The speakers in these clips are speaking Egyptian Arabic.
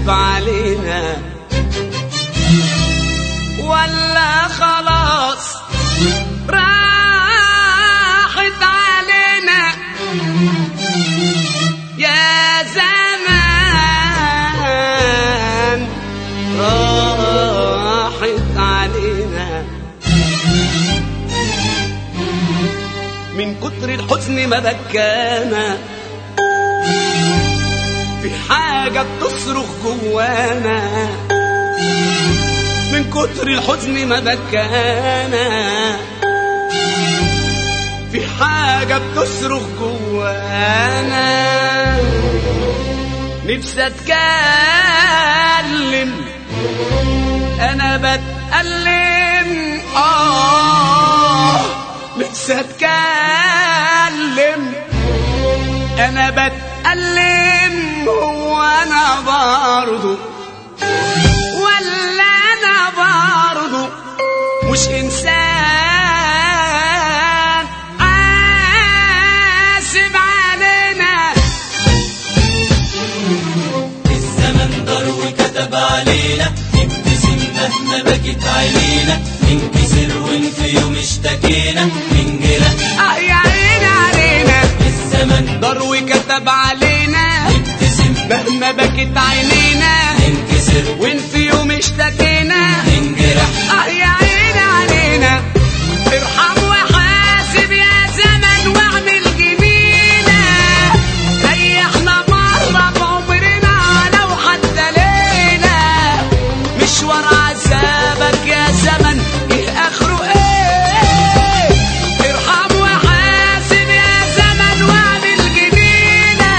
كتب علينا ولا خلاص راحت علينا يا زمان راحت علينا من كتر الحزن ما بكانا في حاجة بتصرخ جوانا من كتر الحزن ما بكانا في حاجة بتصرخ جوانا نفسي اتكلم انا بتألم اه نفسي اتكلم انا بتألم وانا برضو ولا انا برضو مش انسان عاسب علينا الزمن دار وكتب علينا نبتسم مهما بكت عينينا ننكسر وان في يوم اشتكينا ننجرح اه يا عيني علينا الزمن ضر وكتب علينا نبتسم مهما بكت عينينا ننكسر وان في يوم اشتكينا ننجرح اه يا عيني علينا ارحم وحاسب يا زمن واعمل جميلة ريحنا مرة بعمرنا لو حتى ليلة مشوار عذابك يا زمن ايه اخره ايه ارحم وحاسب يا زمن واعمل جميلة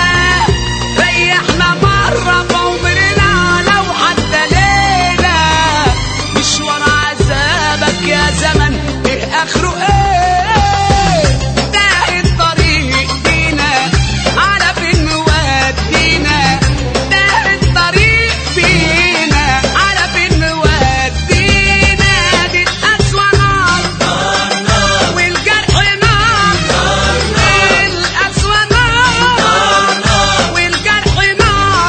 ريحنا مرة بعمرنا لو حتى ليلة مشوار عذابك يا زمن ايه اخره ايه ده الطريق بينا على فين مودينا ده الطريق بينا على فين مودينا دي القسوة نار والجرح نار القسوة نار والجرح نار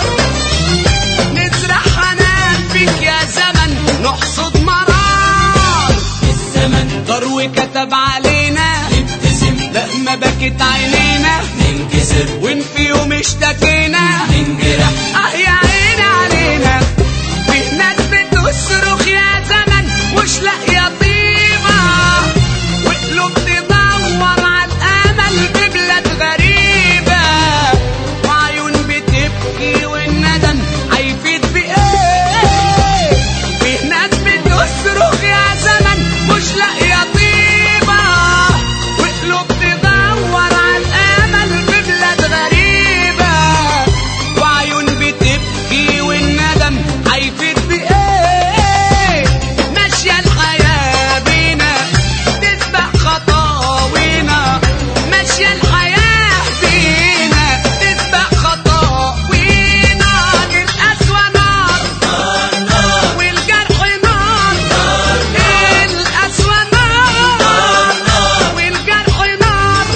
نزرع حنان فيك يا زمن نحصد مرار الزمن ضرو كتب علينا نبتسم لما بكت عينينا ننكسر وان في يوم اشتكينا ننجرح اه يا عيني علينا في ناس بتصرخ يا زمن مش لاقيه طيبه وقلوب تدور على الامل في بلاد غريبه وعيون بتبكي والندم هيفيد بايه في ناس بتصرخ يا زمن مش لاقيه طيبه وقلوب تدور على الامل في بلاد غريبه وعيون بتبكي والندم هيفيد بايه ماشيه الحياه بينا تتبع خطاوينا ماشيه الحياه بينا تتبع خطاوينا دي القسوه نار والجرح نار القسوه نار والجرح نار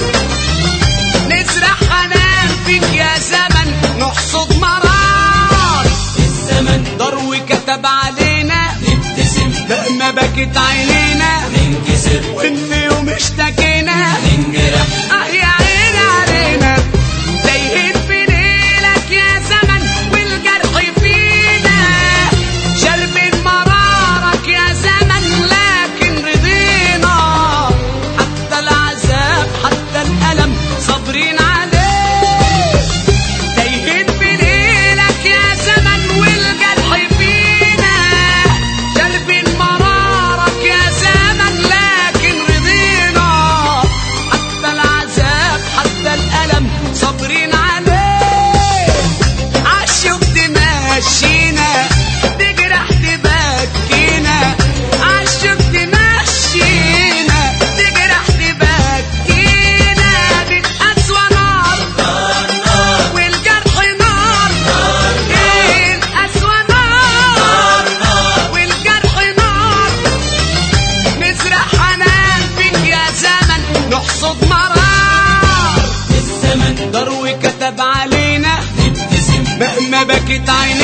نزرع حنان فيك يا زمن نحصد مرار الزمن ضرو كتب علينا نبتسم لما بكت عينينا ننكسر وان يوم اشتكينا ننجرح اه يا عيني علينا تايهين في ليلك يا زمن والجرح فينا شاربين مرارك يا زمن لكن رضينا حتى العذاب حتى الألم صابرين عليه تايهين في ليلك يا زمن والجرح فينا شاربين مرارك يا زمن لكن رضينا حتى العذاب حتى الألم صابرين عليه عالشوق تمشينا تجرح تبكينا عالشوق تمشينا تجرح تبكينا دي القسوة نار والجرح نار إيه القسوة نار والجرح نار نزرع حنان فيك يا زمن نحصد مرار الزمن ضرو كتب علينا نبتسم مهما بكت عينينا